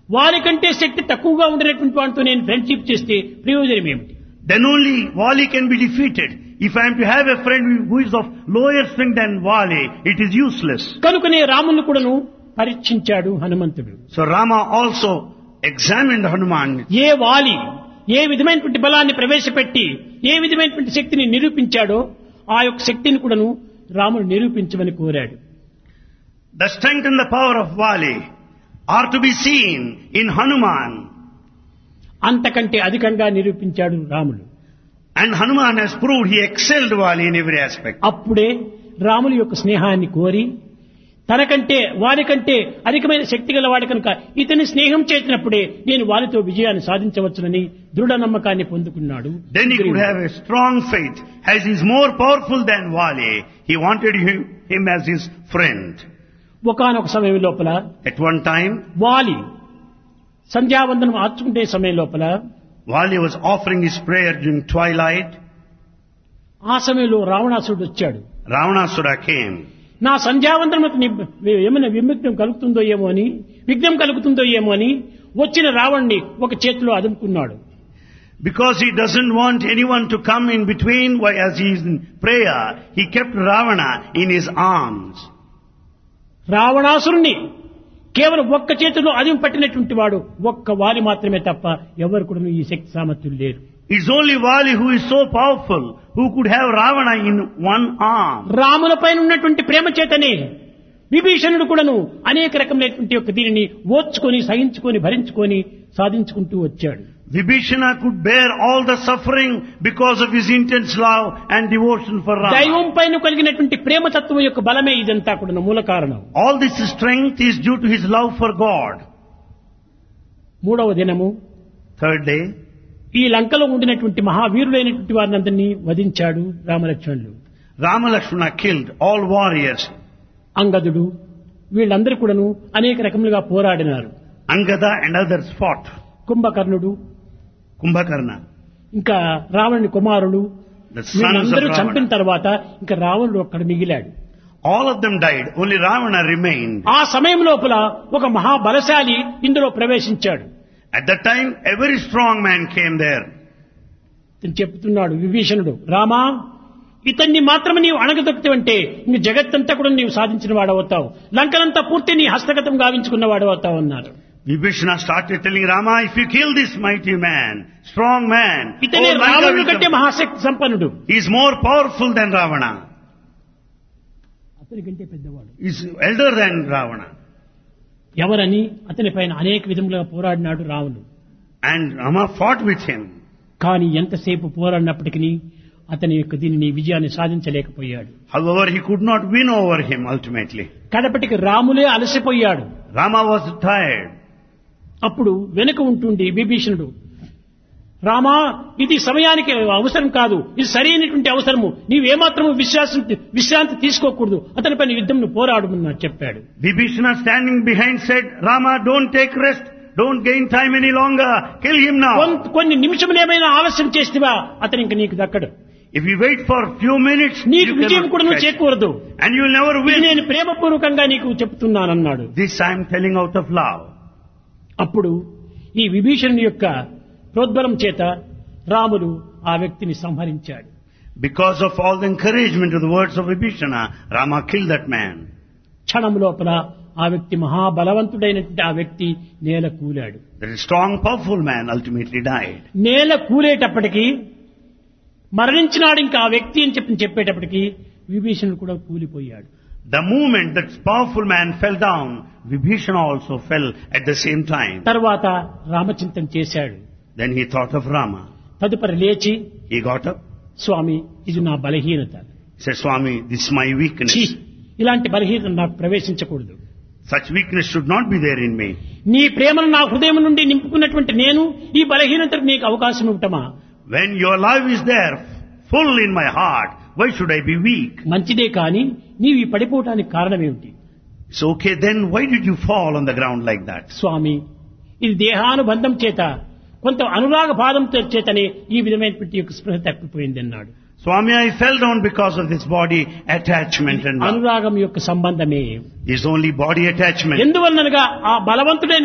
వారికంటే శక్తి తక్కువగా ఉండేటువంటి వాటితో నేను ఫ్రెండ్షిప్ చేస్తే ప్రయోజనం ఏమిటి Then only Wali can be defeated. If I am to have a friend who is of lower strength than Wali, it is useless. కనుకనే రాముని కూడాను పరీక్షించాడు హనుమంతుడు So Rama also examined Hanuman. ఏ వాలి ఏ విధమైనటువంటి బలాన్ని ప్రవేశపెట్టి ఏ విధమైనటువంటి శక్తిని నిరూపించాడో ఆ యొక్క శక్తిని కూడాను రాముడు నిరూపించమని కోరాడు The strength and the power of Wali are to be seen in Hanuman. అంతకంటే అధికంగా నిరూపించాడు రాముడు And Hanuman has proved he excelled Wali in every aspect. అప్పుడే రాముని యొక్క స్నేహాన్ని కోరి తనకంటే వారికంటే అధికమైన శక్తి గల వాడి కనుక ఇతని స్నేహం చేసినప్పుడే నేను వారితో విజయాన్ని సాధించవచ్చునని దృఢ నమ్మకాన్ని పొందుకున్నాడు Then he could have a strong faith. As he is more powerful than Wali, he wanted him, him as his friend. ఒకనొక సమయం లోపల At one time, వాలి సంధ్యావందనం ఆర్చుకుంటే సమయం లోపల Wali was offering his prayer during twilight. ఆ సమయంలో రావణాసుడు వచ్చాడు Ravanasura came. నా సంధ్యావందనముకు ని- ఏమైనా విముగ్నం కలుగుతుందో ఏమో అని విఘ్నం కలుగుతుందో ఏమో అని వచ్చిన రావణ్ణి ఒక చేతిలో అదుముకున్నాడు Because he doesn't want anyone to come in between while as he is in prayer, he kept Ravana in his arms. రావణాసురుణ్ణి కేవలం ఒక్క చేతిలో అదిం పట్టినటువంటి వాడు ఒక్క వారి మాత్రమే తప్ప ఎవరు కూడా ఈ శక్తి సామర్థ్యులు లేరు It's only Vali who is so powerful who could have Ravana in one arm. రాముల పైన ఉన్నటువంటి ప్రేమ చేతనే విభీషణుడు కూడాను అనేక రకమైనటువంటి యొక్క దీనిని ఓర్చుకొని సహించుకొని భరించుకొని సాధించుకుంటూ వచ్చాడు Vibhishana could bear all the suffering because of his intense love and devotion for Rama. దైవం పైన కలిగినటువంటి ప్రేమ తత్వం యొక్క బలమే ఇదంతా కూడా మూల కారణం All this strength is due to his love for God. మూడవ దినము Third day, ఈ లంకలో ఉండినటువంటి మహావీరులైనటువంటి వారిని అందరినీ వధించాడు రామలక్ష్మణులు Rama Lakshmana killed all warriors. అంగదుడు వీళ్ళందరూ కూడాను అనేక రకములుగా పోరాడినారు Angada and others fought. కుంభకర్ణుడు Kumbhakarna, ఇంకా రావణుని కుమారుడు the sons of వీళ్ళందరూ చంపిన Ravana. తర్వాత ఇంకా రావణుడు ఒక్కడ మిగిలాడు All of them died. Only Ravana remained. ఆ సమయం లోపల ఒక మహాబలశాలి ఇందులో ప్రవేశించాడు At that time, a very strong man came there. ఇతను చెప్తున్నాడు విభీషణుడు రామా ఇతన్ని మాత్రమే నీవు అణగదొక్కితే ఇంక జగత్తంతా కూడా నీవు సాధించిన వాడవుతావు లంకనంతా పూర్తి నీ హస్తగతం గావించుకున్న వాడవుతావు అన్నారు Vibhishana started telling Rama, if you kill this mighty man, strong man, ఇతనే all Lanka రావణుడి will కంటే come. మహాశక్తి సంపన్నుడు he is more powerful than Ravana. అతని కంటే పెద్దవాడు He is elder than Ravana. ఎవరని అతని పైన అనేక విధములుగా పోరాడినాడు రావణుడు And Rama fought with him. కానీ ఎంతసేపు పోరాడినప్పటికీ అతని యొక్క దీనిని విజయాన్ని సాధించలేకపోయాడు However, he could not win over him ultimately. కడపటికి రాములే అలసిపోయాడు Rama was tired. అప్పుడు వెనుక ఉంటుండి విభీషణుడు రామా ఇది సమయానికి అవసరం కాదు ఇది సరైనటువంటి అవసరము నీవేమాత్రము విశ్వాసం విశ్రాంతి తీసుకోకూడదు అతని పైన యుద్ధంను పోరాడమని చెప్పాడు Vibhishana standing behind said, Rama, don't take rest. Don't gain time any longer. Kill him now. కొన్- కొన్ని నిమిషములేమైనా ఆలస్యం చేస్తేవా అతను ఇంక నీకు దక్కడు If you wait for few minutes, నీకు you విజయం cannot కూడా నువ్వు catch. చేకూరదు And you will never ఇది win. నేను ప్రేమపూర్వకంగా నీకు చెప్తున్నానన్నాడు This I am telling out of love. అప్పుడు ఈ విభీషణుని యొక్క ప్రోద్బలం చేత రాముడు ఆ వ్యక్తిని సంహరించాడు Because of all the encouragement of the words of Vibhishana, Rama killed that man. క్షణం లోపల ఆ వ్యక్తి మహాబలవంతుడైనటువంటి ఆ వ్యక్తి నేల కూలాడు That strong, powerful man ultimately died. నేల కూలేటప్పటికి మరణించినాడు ఇంకా ఆ వ్యక్తి అని చెప్పి చెప్పేటప్పటికి విభీషణుడు కూడా కూలిపోయాడు The moment that powerful man fell down, Vibhishana also fell at the same time. తర్వాత రామచింతన చేశాడు Then he thought of Rama. తదుపరి లేచి He got up. స్వామి ఇది నా బలహీనత He said, Swami, this is my weakness. ఛీ, ఇలాంటి బలహీనత నాకు ప్రవేశించకూడదు Such weakness should not be there in me. నీ ప్రేమను నా హృదయం నుండి నింపుకున్నటువంటి నేను ఈ బలహీనతకు నీకు అవకాశం ఇవ్వటమా When your love is there, full in my heart, why should I be weak? మంచిదే కాని నీవు ఈ పడిపోవటానికి కారణమేమిటి It's okay, then why did you fall on the ground like that? స్వామి ఇది దేహానుబంధం చేత కొంత అనురాగ బాధంతో చేతనే ఈ విధమైనటువంటి యొక్క స్పృహ తప్పిపోయింది అన్నాడు Swami, I fell down because of this body attachment and love. అనురాగం యొక్క సంబంధమే It's only body attachment. ఎందువలనగా ఆ బలవంతుడైన